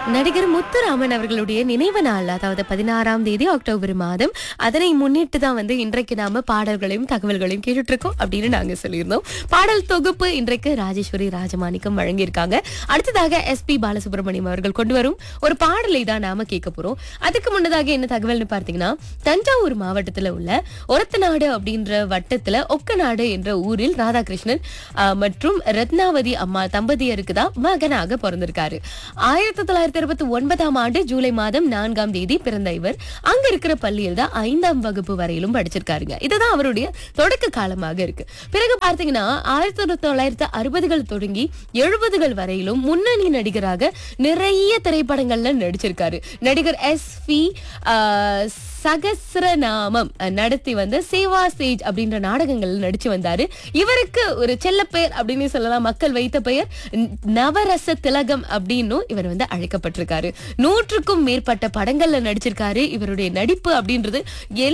நடிகர் முத்துராமன் அவர்களுடைய நினைவு நாள் அதாவது பதினாறாம் தேதி அக்டோபர் மாதம் அதனை முன்னிட்டு தான் வந்து இன்றைக்கு நாம பாடல்களையும் தகவல்களையும் கேட்டுட்டு இருக்கோம் அப்படின்னு நாங்க சொல்லியிருந்தோம் பாடல் தொகுப்பு இன்றைக்கு ராஜேஸ்வரி ராஜமாணிக்கம் வழங்கியிருக்காங்க அடுத்ததாக எஸ் பி பாலசுப்ரமணியம் அவர்கள் கொண்டு வரும் ஒரு பாடலை தான் நாம கேட்க போறோம் அதுக்கு முன்னதாக என்ன தகவல்னு பார்த்தீங்கன்னா தஞ்சாவூர் மாவட்டத்துல உள்ள ஒரத்தநாடு அப்படின்ற வட்டத்துல ஒக்கநாடு என்ற ஊரில் ராதாகிருஷ்ணன் ஆஹ், மற்றும் ரத்னாவதி அம்மா தம்பதியருக்கு தான் மகனாக பிறந்திருக்காரு ஆயிரத்தி தொள்ளாயிரத்தி அறுபத்தி ஒன்பதாம் ஆண்டு ஜூலை மாதம் நான்காம் தேதி பிறந்த இவர் அங்க இருக்கிற பள்ளியில் தான் ஐந்தாம் வகுப்பு வரையிலும் படிச்சிருக்காருங்க இதுதான் அவருடைய தொடக்க காலமாக இருக்கு பிறகு பார்த்தீங்கன்னா ஆயிரத்தி தொள்ளாயிரத்தி அறுபதுகள் தொடங்கி எழுபதுகள் வரையிலும் முன்னணி நடிகராக நிறைய திரைப்படங்கள்ல நடிச்சிருக்காரு நடிகர் எஸ் பி சகசிரநாமம் அஹ், நடத்தி வந்த சேவா சேஜ் அப்படின்ற நாடகங்கள்ல நடிச்சு வந்தாரு இவருக்கு ஒரு செல்ல பெயர் அப்படின்னு சொல்லலாம் மக்கள் வைத்த பெயர் ந- நவரச திலகம் அப்படின்னும் இவர் வந்து அழைக்கப்பட்டிருக்காரு நூற்றுக்கும் மேற்பட்ட படங்கள்ல நடிச்சிருக்காரு இவருடைய நடிப்பு அப்படின்றது எல்லா